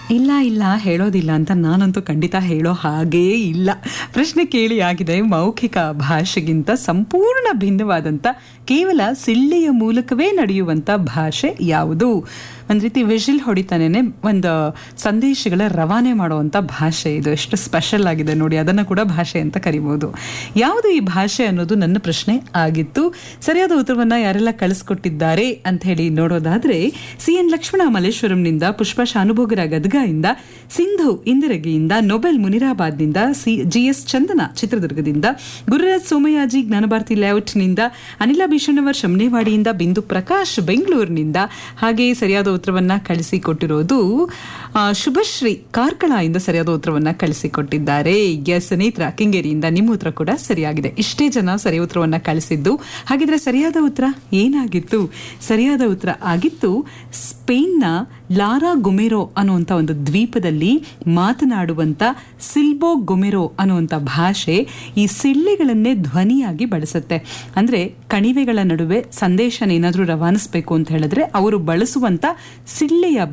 ಇಲ್ಲ ಇಲ್ಲ ಹೇಳೋದಿಲ್ಲ ಅಂತ ನಾನಂತೂ ಖಂಡಿತ ಹೇಳೋ ಹಾಗೇ ಇಲ್ಲ ಪ್ರಶ್ನೆ ಕೇಳಿ ಆಗಿದೆ ಮೌಖಿಕ ಭಾಷೆಗಿಂತ ಸಂಪೂರ್ಣ ಭಿನ್ನವಾದಂಥ ಕೇವಲ ಸಿಳ್ಳೆಯ ಮೂಲಕವೇ ನಡೆಯುವಂಥ ಭಾಷೆ ಯಾವುದು ಒಂದು ರೀತಿ ವಿಜಿಲ್ ಹೊಡಿತಾನೆ ಒಂದು ಸಂದೇಶಗಳ ರವಾನೆ ಮಾಡುವಂಥ ಭಾಷೆ ಇದು ಎಷ್ಟು ಸ್ಪೆಷಲ್ ಆಗಿದೆ ನೋಡಿ ಅದನ್ನು ಕೂಡ ಭಾಷೆ ಅಂತ ಕರಿಬೋದು ಯಾವುದು ಈ ಭಾಷೆ ಅನ್ನೋದು ನನ್ನ ಪ್ರಶ್ನೆ ಆಗಿತ್ತು ಸರಿಯಾದ ಉತ್ತರವನ್ನ ಯಾರೆಲ್ಲ ಕಳಿಸ್ಕೊಟ್ಟಿದ್ದಾರೆ ಅಂತ ಹೇಳಿ ನೋಡೋದಾದ್ರೆ ಸಿ ಎನ್ ಲಕ್ಷ್ಮಣ ಮಲ್ಲೇಶ್ವರಂನಿಂದ ಪುಷ್ಪ ಶಾನುಭೋಗರ ಗದಗದಿಂದ ಸಿಂಧು ಇಂದಿರಗಿಯಿಂದ ನೊಬೆಲ್ ಮುನಿರಾಬಾದ್ನಿಂದ ಸಿ ಜಿ ಎಸ್ ಚಂದನ ಚಿತ್ರದುರ್ಗದಿಂದ ಗುರುರಾಜ್ ಸೋಮಯಾಜಿ ಜ್ಞಾನಭಾರತಿ ಲೇಔಟ್ನಿಂದ ಅನಿಲ ಭೀಷಣವರ್ ಶಮನೇವಾಡಿಯಿಂದ ಬಿಂದು ಪ್ರಕಾಶ್ ಬೆಂಗಳೂರಿನಿಂದ ಹಾಗೆ ಸರಿಯಾದ ಉತ್ತರವನ್ನ ಕಳಿಸಿಕೊಟ್ಟಿರೋದು ಆ, ಶುಭಶ್ರೀ ಕಾರ್ಕಳ ಇಂದ ಸರಿಯಾದ ಉತ್ತರವನ್ನ ಕಳಿಸಿಕೊಟ್ಟಿದ್ದಾರೆ ಎಸ್ ನೇತ್ರ ಕೆಂಗೇರಿಯಿಂದ ನಿಮ್ಮ ಉತ್ತರ ಕೂಡ ಸರಿಯಾಗಿದೆ ಇಷ್ಟೇ ಜನ ಸರಿ ಉತ್ತರವನ್ನ ಕಳಿಸಿದ್ದು ಹಾಗಿದ್ರೆ ಸರಿಯಾದ ಉತ್ತರ ಏನಾಗಿತ್ತು ಸರಿಯಾದ ಉತ್ತರ ಆಗಿತ್ತು ಸ್ಪೇನ್ನ ಲಾರಾ ಗೊಮೆರೋ ಅನ್ನುವಂಥ ಒಂದು ದ್ವೀಪದಲ್ಲಿ ಮಾತನಾಡುವಂಥ ಸಿಲ್ಬೋ ಗೊಮೆರೋ ಅನ್ನುವಂಥ ಭಾಷೆ ಈ ಸಿಳ್ಳೆಗಳನ್ನೇ ಧ್ವನಿಯಾಗಿ ಬಳಸುತ್ತೆ ಅಂದ್ರೆ ಕಣಿವೆಗಳ ನಡುವೆ ಸಂದೇಶನ ಏನಾದರೂ ರವಾನಿಸಬೇಕು ಅಂತ ಹೇಳಿದ್ರೆ ಅವರು ಬಳಸುವಂತ ಸಿಳ್ಳೆಯ